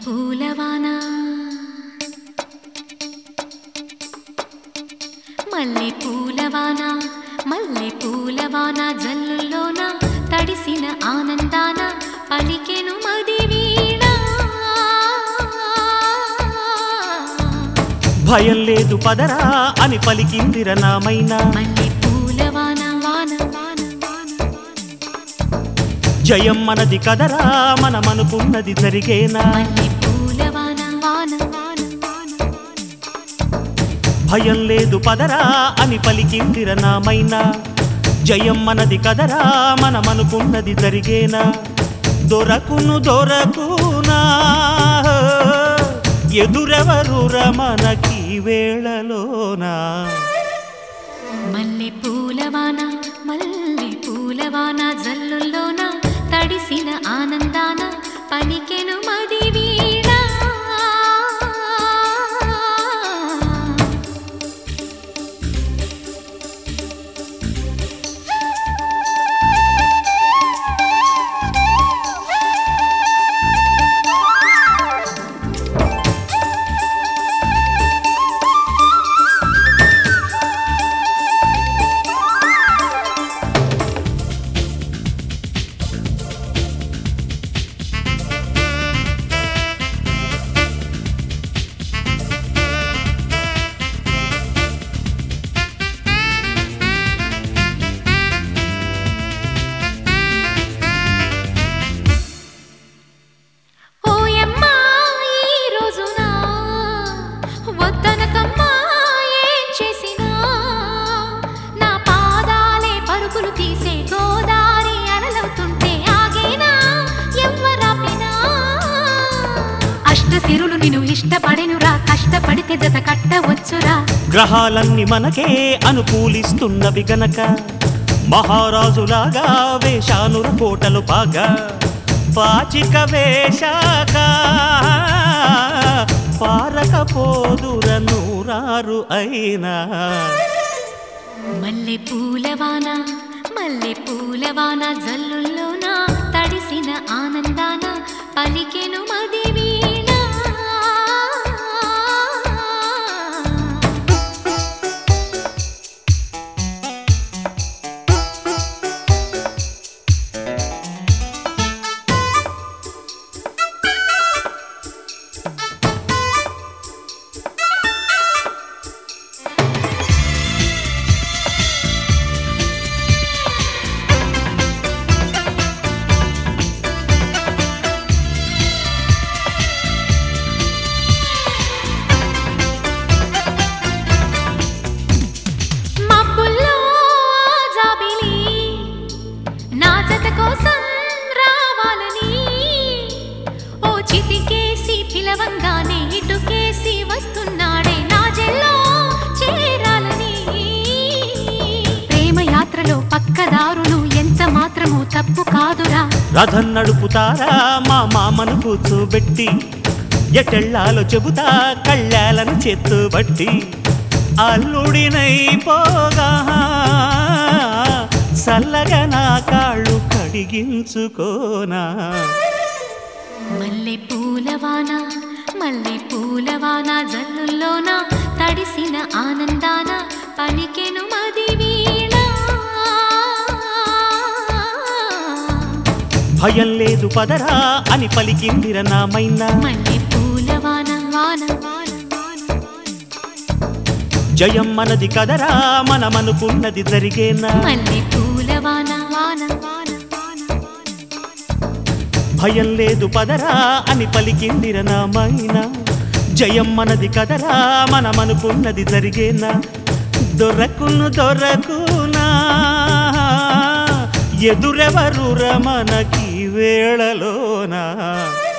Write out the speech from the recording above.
పూలవాన మల్లె పూలవాన మల్లె పూలవాన జల్లుల్లోన తడిసిన ఆనందాన పలికెను మది వీణ భయం లేదు పదరా అని పలికిందిర నామైనా మల్లె పూలవాన వాన వాన వాన జయం మనది కదరా మనమనుకున్నది జరిగేనా మల్లె పూలవాన వాన వాన వాన భయం లేదు పదరా అని పలికిందిర నామైనా జయం మనది కదరా మనమనుకున్నది జరిగేనా దొరకును దొరకునా ఎదురెవరు మనకి వేళలోనా మల్లె పూలవాన మల్లె పూలవాన జల్లుల్లోన తడిసిన ఆనందాన పలికెను మది వీణ ఓయమ్మా ఈ రోజున వద్దనకమ్మా ఏం చేసినా నా పాదాలే పరుగులు తీసే గోదారి అలలవుతుంటే ఆగేనా ఎవ్వరాపినా అష్టసిరులు నిన్ను ఇష్టపడెనురా కష్టపడితే జత కట్టవచ్చురా గ్రహాలన్నీ మనకే అనుకూలిస్తున్నవి గనక మహారాజులాగా వేషానుర కోటలు బాగా పాచిక వేశాక పారకపోదుర నూరారు అయినా మల్లె పూలవాన మల్లె పూలవాన జల్లుల్లోన తడిసిన ఆనందాన పలికెను మది వీణ మబ్బుల్లో జాబిలి నా జత కోసం రావాలని ఓ చిటికేసి పిలవంగానే ఇటుకేసి వస్తున్నాడే నా జెల్లో చేరాలని ప్రేమ యాత్రలో పక్కదారులు ఎంత మాత్రము తప్పు కాదురా రథం నడుపుతారా మా మామను కూర్చోబెట్టి ఎటెళ్ళాలో చెబుతా కళ్ళాలను చేత్తుబట్టి అల్లుడినైపోగా చల్లగా నా కాళ్ళు కడిగించుకోనా మల్లె పూలవాన మల్లె పూలవాన జల్లుల్లోన తడిసిన ఆనందాన పలికెను మది వీణ భయం లేదు పదరా అని పలికిందిర నామైనా మల్లె పూలవాన వాన వాన వాన జయం మనది కదరా మనమనుకున్నది జరిగేనా మల్లె పూలవాన వాన వాన వాన భయం లేదు పదరా అని పలికిందిర నామైనా జయం మనది కదరా మనమనుకున్నది జరిగేనా దొరకును దొరకునా ఎదురెవరు మనకి వేళలోనా